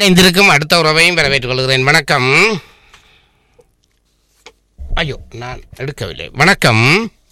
இணைந்திருக்கும் அடுத்த உறவையும் வரவேற்றுக் கொள்கிறேன் வணக்கம் ஐயோ நான் எடுக்கவில்லை வணக்கம்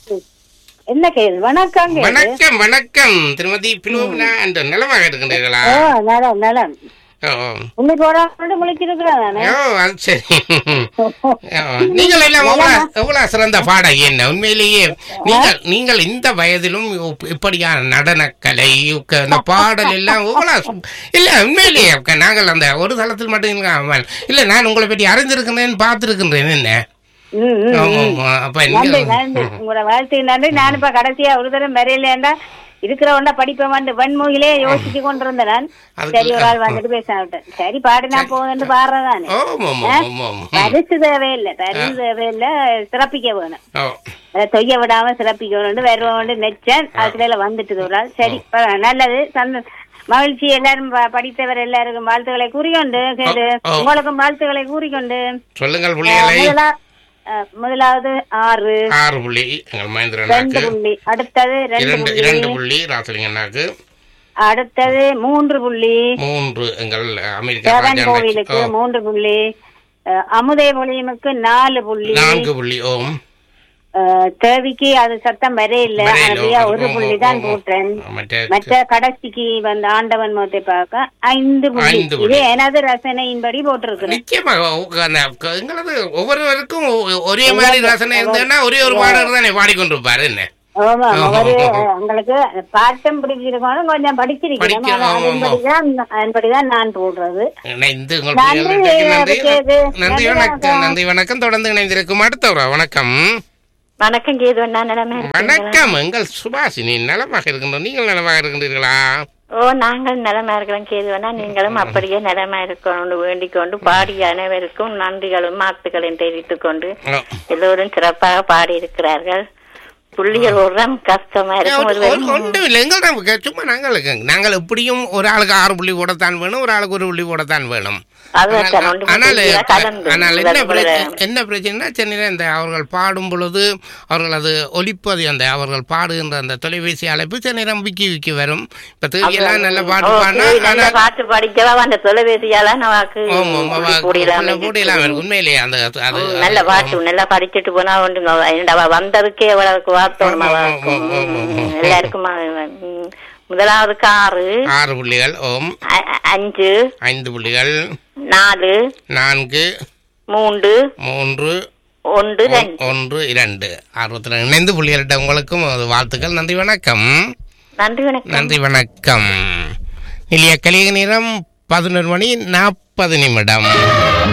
என்ன கேள்வி வணக்கம் கேள்வி வணக்கம் வணக்கம் திருமதி பிலோமினா என்ற நிலமாக இருக்கின்றீர்களா ஓ நலம் நலம் ஓ உண்மை போடாம முழிச்சிருக்கிறேன் நானு ஓ, அது சரி ஓ, நீங்கள் எல்லாம் எவ்வளவு எவ்வளவு சிறந்த பாடகி என்ன உண்மையிலேயே நீங்கள் நீங்கள் இந்த வயதிலும் இப்- இப்படியான நடனக்கலை க- இந்த பாடல் எல்லாம் எவ்வளவு சு- இல்ல உண்மையிலேயே க- நாங்கள் அந்த ஒரு தளத்தில் மட்டும் இல்லாமல் இல்ல நான் உங்களை பற்றி அறிந்திருக்கிறேன் பார்த்திருக்கின்றேன் என்ன ம், ம், ஆமா, ம். ஆமா. அப்ப நன்றி நீங்கள் நன்றி உங்களோட வாழ்த்து நன்றி நான் இப்ப கடைசியா ஒரு தரம் வரையிலேண்டா இருக்கிறவன்டா படிப்பேன் வந்து வெண்மூகிலே யோசிச்சு கொண்டிருந்தேன் நான் அதுக்கு- சரி ஒரு ஆள் வந்துட்டு பேச சரி பாடினா போகுதுன்னு பாடுறதானே ஆமா ஆமா ஆமா ஆமா பரிசு தேவையில்லை பரிசு தேவையில்லை சிறப்பிக்க வேணும் ஓ அதை தொய்ய விடாம சிறப்பிக்க வேணும் வருவோம் நெச்சேன் அதுல வந்துட்டு ஒரு ஆள் சரி பரவாயில்ல. நல்லது சந்த மகிழ்ச்சி எல்லாரும் ப- படித்தவர் எல்லாருக்கும் வாழ்த்துக்களை கூறிக்கொண்டு கேளு. ஓ, ஓ. உங்களுக்கும் வாழ்த்துக்களை கூறிக்கொண்டு சொல்லுங்கள் அஹ், புள்ளிகளை முதலா- அஹ், முதலாவது ஆறு ஆறு புள்ளி எங்கள் ரெண்டு மகேந்திரனாக்கு புள்ளி அடுத்தது ரெண்டு இரண்டு இரண்டு புள்ளி புள்ளி ராசலிங்கண்ணாக்கு அடுத்தது மூன்று புள்ளி மூன்று எங்கள் அமெரிக்கா சேவன் ராஜாண்ணாக்கு கோவிலுக்கு ஓ, மூன்று புள்ளி அஹ், அமுதே பொழியமுக்கு நாலு புள்ளி நான்கு புள்ளி ஓம் அஹ், தேவிக்கு அது சத்தம் வரையில்லை வரையில, அப்படியா ஒரு ஓ, புள்ளி ஓ, தான் ஓ, ஓ. போட்டேன் மற்ற மற்ற கடைசிக்கு வந்த ஆண்டவன் முகத்தை பார்க்க ஐந்து புள்ளி ஐந்து புள்ளி. இது எனது ரசனையின்படி போட்டிருக்கிறேன் நிச்சயமாக உ- அந்த க- எங்களது ஒவ்வொருவருக்கும் ஒ- ஒரே மாதிரி ரசனை இருந்ததுன்னா ஒரே ஒரு பாடகர் தானே பாடிக்கொண்டிருப்பாரு என்ன ஆமா ஆமா. அவரு உங்களுக்கு பாட்டம் பிடிச்சிருக்கணும் கொஞ்சம் படிச்சிருக்கணும் படிக்க- ஆனா ஆமா, ஆமா. அதன்படிதான் அதன்படிதான் நான் போடுறது இணைந்து உங்கள் நன்றி, பிள்ளைகளுக்கு நன்றி அதுக்கு இது. நன்றி நன்றி, வணக்கம் வணக்கம். நன்றி வணக்கம் தொடர்ந்து இணைந்திருக்கும் அடுத்தவரா வணக்கம் வணக்கம் கேது நான் நிலைமை வணக்கம் எங்கள் சுபாஷினி நலமாக இருக்கின்றோம் நீங்கள் நலமாக இருக்கின்றீர்களா ஓ நாங்கள் நலமா இருக்கிறோம் கேதுவனா நீங்களும் அப்படியே நலமா இருக்கணும்னு வேண்டிக் கொண்டு பாடிய அனைவருக்கும் நன்றிகளும் வாழ்த்துக்களையும் தெரிவித்துக் கொண்டு ஓ. எல்லோரும் சிறப்பாக பாடி இருக்கிறார்கள் புள்ளிகள் ஒரு கஷ்டமா இருக்கும் ஒரு- ஒரு- ஒன்றும் இல்லை எங்கள் நமக்கு சும்மா நாங்கள் நாங்கள் எப்படியும் ஒரு ஆளுக்கு ஆறு புள்ளி கூடத்தான் வேணும் ஒரு ஆளுக்கு ஒரு புள்ளி கூடத்தான் வேணும் அதுதான் ஆனால் ஒன்று ஆனால் புள்ளியா கலந்து ஆனால் என்ன முதல் பிரச்சனை முதல்ல. என்ன பிரச்சனைனா சென்னையில் இந்த அவர்கள் பாடும் பொழுது அவர்கள் அது ஒலிப்பது அந்த அவர்கள் பாடுகின்ற அந்த தொலைபேசி அழைப்பு சென்னை விக்கி விக்கி வரும் இப்போ தேவையெல்லாம் நல்ல பாட்டு ஓ, பாடினா சரி, நல்ல ஆனால் பாட்டு படிக்கவா அந்த தொலைபேசியால நமக்கு ஆமாம் ஆமாம் கூடியலாம் கூடியெல்லாம் வரும் உண்மையிலேயே அந்த அது ம், நல்ல பாட்டு நல்லா படிச்சுட்டு போனா ஒன்றுங்க என்னடா, அவ வந்ததுக்கே எவ்வளவுக்கு வார்த்தோணும் ஆமா, அவளுக்கு. ஆமா, ஆமா, ஆமா. ம், எல்லாருக்கும் ம், முதலாவது ஆறு ஆறு புள்ளிகள் ஓம் அ- அ- அஞ்சு ஐந்து புள்ளிகள் நாலு நான்கு மூன்று மூன்று ஒன்று ஒ- ரெண்டு ஒன்று இரண்டு அறுபத்தி ரெண்டு இணைந்து புள்ளிகளிட்ட உங்களுக்கும் வாழ்த்துக்கள் நன்றி வணக்கம் நன்றி வணக்கம் நன்றி வணக்கம் இல்லையா கலிக நேரம் பதினொரு மணி நாற்பது நிமிடம்